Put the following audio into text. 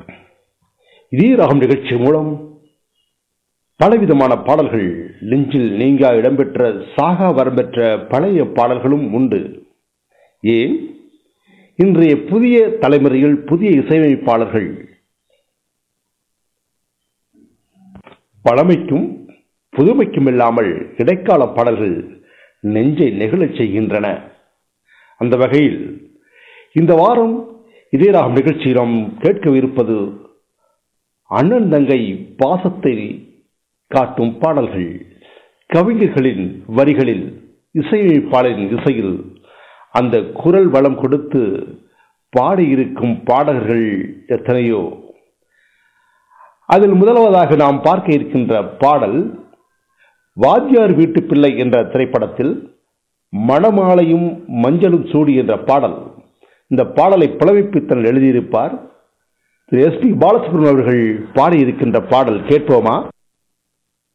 இதே ராகம் நிகழ்ச்சி மூலம் பலவிதமான பாடல்கள் நெஞ்சில் நீங்கா இடம்பெற்ற சாகா வரம்பெற்ற பழைய பாடல்களும் உண்டு ஏன் இன்றைய புதிய தலைமுறையில் புதிய இசையமைப்பாளர்கள் பழமைக்கும் புதுமைக்கும் இல்லாமல் இடைக்கால பாடல்கள் நெஞ்சை நெகிழச் செய்கின்றன அந்த வகையில் இந்த வாரம் இதே ராகம் நிகழ்ச்சியில் நாம் கேட்கவிருப்பது அண்ணன் தங்கை பாசத்தை காட்டும் பாடல்கள் கவிஞர்களின் வரிகளில் இசையமைப்பாளரின் இசையில் அந்த குரல் வளம் கொடுத்து பாடியிருக்கும் பாடகர்கள் எத்தனையோ அதில் முதலாவதாக நாம் பார்க்க இருக்கின்ற பாடல் வாத்தியார் வீட்டு பிள்ளை என்ற திரைப்படத்தில் மணமாலையும் மஞ்சளும் சூடி என்ற பாடல் இந்த பாடலை புலமைப்பித்தன் எழுதியிருப்பார் திரு எஸ் பி பாலசுப்ரமணியம் அவர்கள் பாடியிருக்கின்ற பாடல் கேட்போமா